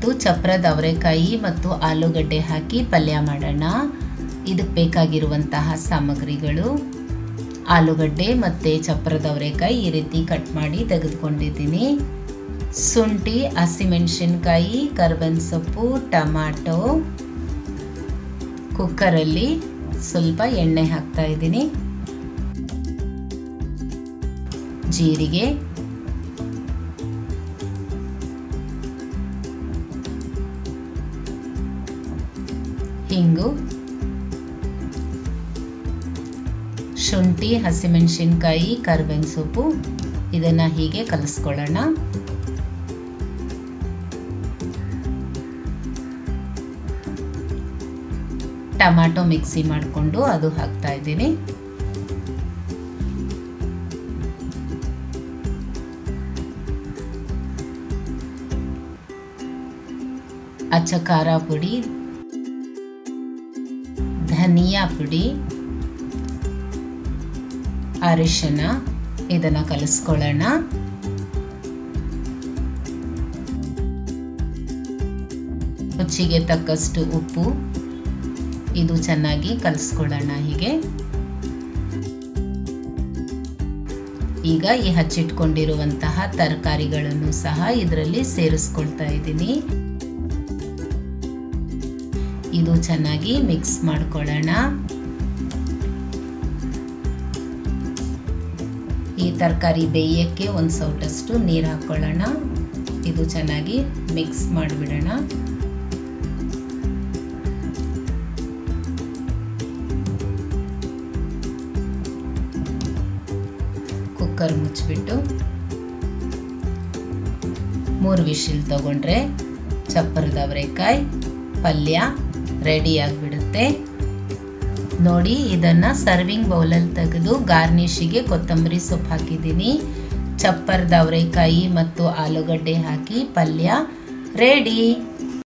ಇವತ್ತು ಚಪ್ರದ ಅವರೆಕಾಯಿ ಮತ್ತು ಆಲೂಗಡ್ಡೆ ಹಾಕಿ ಪಲ್ಯ ಮಾಡೋಣ ಇದಕ್ಕೆ ಬೇಕಾಗಿರುವಂತಹ ಸಾಮಗ್ರಿಗಳು ಆಲೂಗಡ್ಡೆ ಮತ್ತು ಚಪ್ರದ ಅವರೆಕಾಯಿ ಈ ರೀತಿ ಕಟ್ ಮಾಡಿ ತೆಗೆದುಕೊಂಡಿದ್ದೀನಿ ಶುಂಠಿ ಹಸಿಮೆಣಸಿನ್ಕಾಯಿ ಕರ್ಬೇವಿನ ಸೊಪ್ಪು ಟಮಾಟೊ ಕುಕ್ಕರಲ್ಲಿ ಸ್ವಲ್ಪ ಎಣ್ಣೆ ಹಾಕ್ತಾ ಇದ್ದೀನಿ ಜೀರಿಗೆ ಹಿಂಗು ಶುಂಠಿ ಹಸಿಮೆಣಸಿನ್ಕಾಯಿ ಕರ್ಬೇವಿನ ಸೊಪ್ಪು ಇದನ್ನು ಹೀಗೆ ಕಲಿಸ್ಕೊಳ್ಳೋಣ ಟಮಾಟೊ ಮಿಕ್ಸಿ ಮಾಡಿಕೊಂಡು ಅದು ಹಾಕ್ತಾ ಇದ್ದೀನಿ ಅಚ್ಚ ಖಾರ ಪುಡಿ ಧನಿಯಾ ಪುಡಿ ಅರಿಶಿನ ಇದನ್ನು ಕಲಿಸ್ಕೊಳ್ಳೋಣ ರುಚಿಗೆ ತಕ್ಕಷ್ಟು ಉಪ್ಪು ಇದು ಚೆನ್ನಾಗಿ ಕಲಿಸ್ಕೊಳ್ಳೋಣ ಹೀಗೆ ಈಗ ಈ ಹಚ್ಚಿಟ್ಕೊಂಡಿರುವಂತಹ ತರಕಾರಿಗಳನ್ನು ಸಹ ಇದರಲ್ಲಿ ಸೇರಿಸ್ಕೊಳ್ತಾ ಇದ್ದೀನಿ ಇದು ಚೆನ್ನಾಗಿ ಮಿಕ್ಸ್ ಮಾಡ್ಕೊಳ್ಳೋಣ ಈ ತರಕಾರಿ ಬೇಯಕ್ಕೆ ಒಂದು ಸೌಟಷ್ಟು ನೀರು ಹಾಕ್ಕೊಳ್ಳೋಣ ಇದು ಚೆನ್ನಾಗಿ ಮಿಕ್ಸ್ ಮಾಡಿಬಿಡೋಣ ಕುಕ್ಕರ್ ಮುಚ್ಚಿಬಿಟ್ಟು ಮೂರು ವಿಶಿಲ್ ತಗೊಂಡ್ರೆ ಚಪ್ಪರದ ಅವರೆಕಾಯಿ ಪಲ್ಯ ರೆಡಿ ಆಗಿಬಿಡುತ್ತೆ ನೋಡಿ ಇದನ್ನು ಸರ್ವಿಂಗ್ ಬೌಲಲ್ಲಿ ತೆಗೆದು ಗಾರ್ನಿಷಿಗೆ ಕೊತ್ತಂಬರಿ ಸೊಪ್ಪು ಹಾಕಿದ್ದೀನಿ ಚಪ್ಪರದ ಅವರೆಕಾಯಿ ಮತ್ತು ಆಲೂಗಡ್ಡೆ ಹಾಕಿ ಪಲ್ಯ ರೆಡಿ